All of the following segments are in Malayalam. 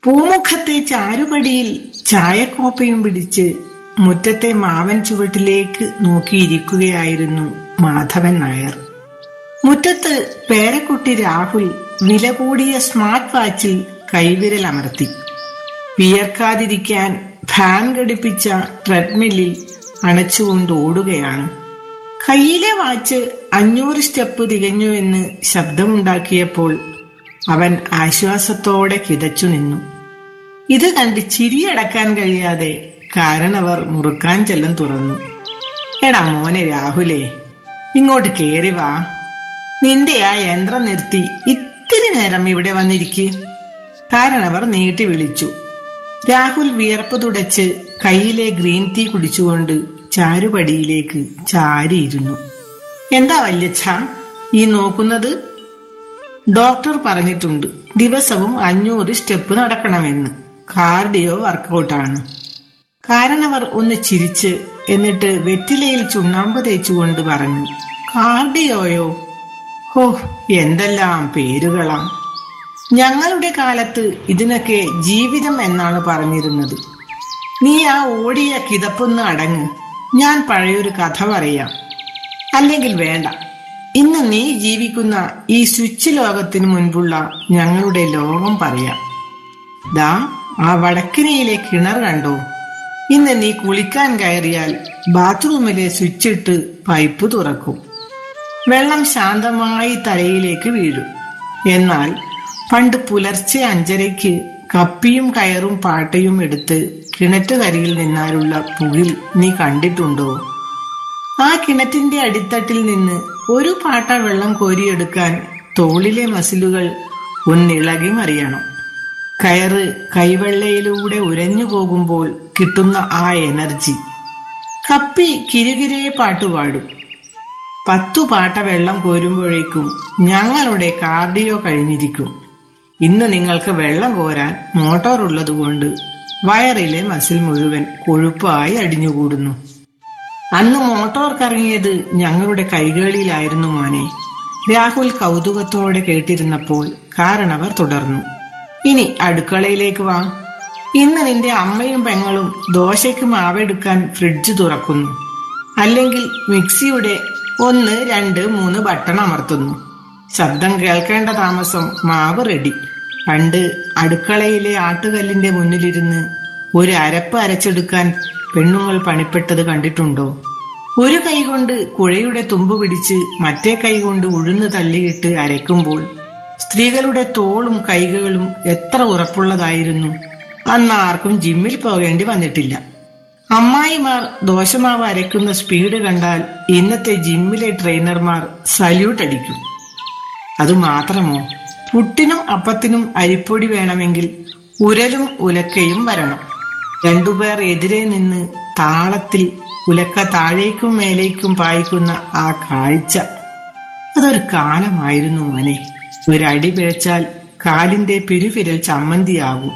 പൂമുഖത്തെ ചാരുപടിയിൽ ചായക്കോപ്പയും പിടിച്ച് മുറ്റത്തെ മാവൻ ചുവട്ടിലേക്ക് നോക്കിയിരിക്കുകയായിരുന്നു മാധവൻ നായർ മുറ്റത്ത് പേരക്കുട്ടി രാഹുൽ വില കൂടിയ സ്മാർട്ട് വാച്ചിൽ കൈവിരൽ അമർത്തി വിയർക്കാതിരിക്കാൻ ഫാൻ ഘടിപ്പിച്ച ട്രെഡ്മില്ലിൽ അണച്ചുകൊണ്ട് ഓടുകയാണ് കയ്യിലെ വാച്ച് അഞ്ഞൂറ് സ്റ്റെപ്പ് തികഞ്ഞുവെന്ന് ശബ്ദമുണ്ടാക്കിയപ്പോൾ അവൻ ആശ്വാസത്തോടെ കിതച്ചു നിന്നു ഇത് കണ്ട് ചിരിയടക്കാൻ കഴിയാതെ കാരണവർ മുറുക്കാൻ ചെല്ലം തുറന്നു എടാ മോനെ രാഹുലേ ഇങ്ങോട്ട് കേറി വാ നിന്റെ ആ യന്ത്രം നിർത്തി ഇത്തിരി നേരം ഇവിടെ വന്നിരിക്ക് കാരണവർ നീട്ടി വിളിച്ചു രാഹുൽ വിയർപ്പ് തുടച്ച് കയ്യിലെ ഗ്രീൻ ടീ കുടിച്ചുകൊണ്ട് ചാരുപടിയിലേക്ക് ചാരിയിരുന്നു എന്താ വല്യച്ഛ ഈ നോക്കുന്നത് ഡോക്ടർ പറഞ്ഞിട്ടുണ്ട് ദിവസവും അഞ്ഞൂറ് സ്റ്റെപ്പ് നടക്കണമെന്ന് കാർഡിയോ വർക്കൗട്ടാണ് കാരണവർ ഒന്ന് ചിരിച്ച് എന്നിട്ട് വെറ്റിലയിൽ ചുണ്ണാമ്പ് തേച്ചുകൊണ്ട് പറഞ്ഞു കാർഡിയോയോ ഹോ എന്തെല്ലാം പേരുകളാ ഞങ്ങളുടെ കാലത്ത് ഇതിനൊക്കെ ജീവിതം എന്നാണ് പറഞ്ഞിരുന്നത് നീ ആ ഓടിയ കിതപ്പൊന്ന് അടങ്ങ് ഞാൻ പഴയൊരു കഥ പറയാം അല്ലെങ്കിൽ വേണ്ട ഇന്ന് നീ ജീവിക്കുന്ന ഈ സ്വിച്ച് ലോകത്തിന് മുൻപുള്ള ഞങ്ങളുടെ ലോകം പറയാം ദാ ആ വടക്കിനിയിലെ കിണർ കണ്ടോ ഇന്ന് നീ കുളിക്കാൻ കയറിയാൽ ബാത്റൂമിലെ സ്വിച്ച് ഇട്ട് പൈപ്പ് തുറക്കും വെള്ളം ശാന്തമായി തലയിലേക്ക് വീഴും എന്നാൽ പണ്ട് പുലർച്ചെ അഞ്ചരയ്ക്ക് കപ്പിയും കയറും പാട്ടയും എടുത്ത് കിണറ്റുകരിയിൽ നിന്നാലുള്ള പുകിൽ നീ കണ്ടിട്ടുണ്ടോ ആ കിണറ്റിന്റെ അടിത്തട്ടിൽ നിന്ന് ഒരു പാട്ട വെള്ളം കോരിയെടുക്കാൻ തോളിലെ മസിലുകൾ ഒന്നിളകി മറിയണം കയറ് കൈവെള്ളയിലൂടെ ഉരഞ്ഞു പോകുമ്പോൾ കിട്ടുന്ന ആ എനർജി കപ്പി കിരുകിരെ പാട്ടുപാടും പത്തു പാട്ട വെള്ളം കോരുമ്പോഴേക്കും ഞങ്ങളുടെ കാർഡിയോ കഴിഞ്ഞിരിക്കും ഇന്ന് നിങ്ങൾക്ക് വെള്ളം കോരാൻ മോട്ടോർ ഉള്ളതുകൊണ്ട് വയറിലെ മസിൽ മുഴുവൻ കൊഴുപ്പായി അടിഞ്ഞുകൂടുന്നു അന്ന് മോട്ടോർ കറങ്ങിയത് ഞങ്ങളുടെ കൈകളിലായിരുന്നു മോനെ രാഹുൽ കൗതുകത്തോടെ കേട്ടിരുന്നപ്പോൾ കാരണവർ തുടർന്നു ഇനി അടുക്കളയിലേക്ക് വാ ഇന്ന് നിന്റെ അമ്മയും പെങ്ങളും ദോശയ്ക്ക് മാവെടുക്കാൻ ഫ്രിഡ്ജ് തുറക്കുന്നു അല്ലെങ്കിൽ മിക്സിയുടെ ഒന്ന് രണ്ട് മൂന്ന് ബട്ടൺ അമർത്തുന്നു ശബ്ദം കേൾക്കേണ്ട താമസം മാവ് റെഡി പണ്ട് അടുക്കളയിലെ ആട്ടുകല്ലിന്റെ മുന്നിലിരുന്ന് ഒരു അരപ്പ് അരച്ചെടുക്കാൻ പെണ്ണുങ്ങൾ പണിപ്പെട്ടത് കണ്ടിട്ടുണ്ടോ ഒരു കൈകൊണ്ട് കുഴയുടെ തുമ്പ് പിടിച്ച് മറ്റേ കൈകൊണ്ട് ഉഴുന്ന് തള്ളിയിട്ട് അരയ്ക്കുമ്പോൾ സ്ത്രീകളുടെ തോളും കൈകളും എത്ര ഉറപ്പുള്ളതായിരുന്നു അന്ന് ആർക്കും ജിമ്മിൽ പോകേണ്ടി വന്നിട്ടില്ല അമ്മായിമാർ ദോശമാവ് അരയ്ക്കുന്ന സ്പീഡ് കണ്ടാൽ ഇന്നത്തെ ജിമ്മിലെ ട്രെയിനർമാർ സല്യൂട്ട് അടിക്കും അതുമാത്രമോ പുട്ടിനും അപ്പത്തിനും അരിപ്പൊടി വേണമെങ്കിൽ ഉരലും ഉലക്കയും വരണം രണ്ടുപേർ എതിരെ നിന്ന് താളത്തിൽ ഉലക്ക താഴേക്കും മേലേക്കും പായിക്കുന്ന ആ കാഴ്ച അതൊരു കാലമായിരുന്നു മോനെ ഒരടി പിഴച്ചാൽ കാലിന്റെ പെരുവിരൽ ചമ്മന്തിയാകും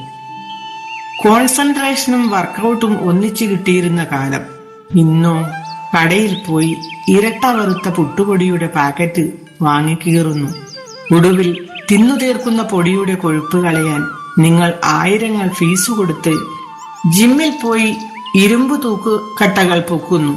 കോൺസെൻട്രേഷനും വർക്കൗട്ടും ഒന്നിച്ചു കിട്ടിയിരുന്ന കാലം ഇന്നോ കടയിൽ പോയി ഇരട്ട വറുത്ത പുട്ടുപൊടിയുടെ പാക്കറ്റ് വാങ്ങിക്കീറുന്നു ഒടുവിൽ തിന്നു തീർക്കുന്ന പൊടിയുടെ കൊഴുപ്പ് കളയാൻ നിങ്ങൾ ആയിരങ്ങൾ ഫീസ് കൊടുത്ത് ജിമ്മിൽ പോയി ഇരുമ്പ് തൂക്ക് കട്ടകൾ പൊക്കുന്നു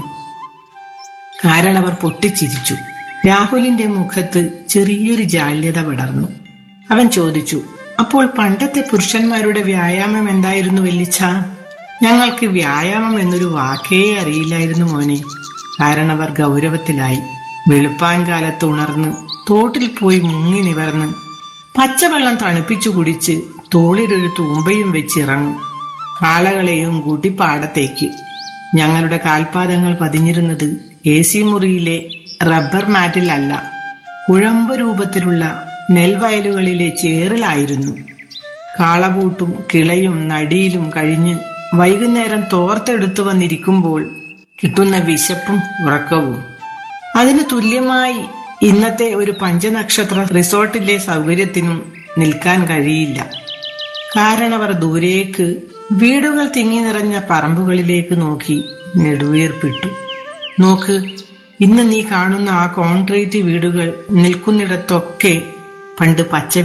കാരണവർ പൊട്ടിച്ചിരിച്ചു രാഹുലിന്റെ മുഖത്ത് ചെറിയൊരു ജാല്യത വിടർന്നു അവൻ ചോദിച്ചു അപ്പോൾ പണ്ടത്തെ പുരുഷന്മാരുടെ വ്യായാമം എന്തായിരുന്നു വെല്ലിച്ച ഞങ്ങൾക്ക് വ്യായാമം എന്നൊരു വാക്കേ അറിയില്ലായിരുന്നു മോനെ കാരണവർ ഗൗരവത്തിലായി വെളുപ്പാൻ കാലത്ത് ഉണർന്ന് തോട്ടിൽ പോയി മുങ്ങി നിവർന്ന് പച്ചവെള്ളം തണുപ്പിച്ചു കുടിച്ച് തോളിലൊരു തൂമ്പയും വെച്ചിറങ്ങും കാളകളെയും കൂട്ടി പാടത്തേക്ക് ഞങ്ങളുടെ കാൽപാദങ്ങൾ പതിഞ്ഞിരുന്നത് എ സി മുറിയിലെ റബ്ബർ മാറ്റിലല്ല കുഴമ്പ് രൂപത്തിലുള്ള നെൽവയലുകളിലെ ചേറിലായിരുന്നു കാളപൂട്ടും കിളയും നടിയിലും കഴിഞ്ഞ് വൈകുന്നേരം തോർത്തെടുത്തു വന്നിരിക്കുമ്പോൾ കിട്ടുന്ന വിശപ്പും ഉറക്കവും അതിന് തുല്യമായി ഇന്നത്തെ ഒരു പഞ്ചനക്ഷത്ര റിസോർട്ടിലെ സൗകര്യത്തിനും നിൽക്കാൻ കഴിയില്ല കാരണവർ ദൂരേക്ക് വീടുകൾ തിങ്ങി നിറഞ്ഞ പറമ്പുകളിലേക്ക് നോക്കി നെടുവീർപ്പിട്ടു നോക്ക് ഇന്ന് നീ കാണുന്ന ആ കോൺക്രീറ്റ് വീടുകൾ നിൽക്കുന്നിടത്തൊക്കെ പണ്ട് പച്ച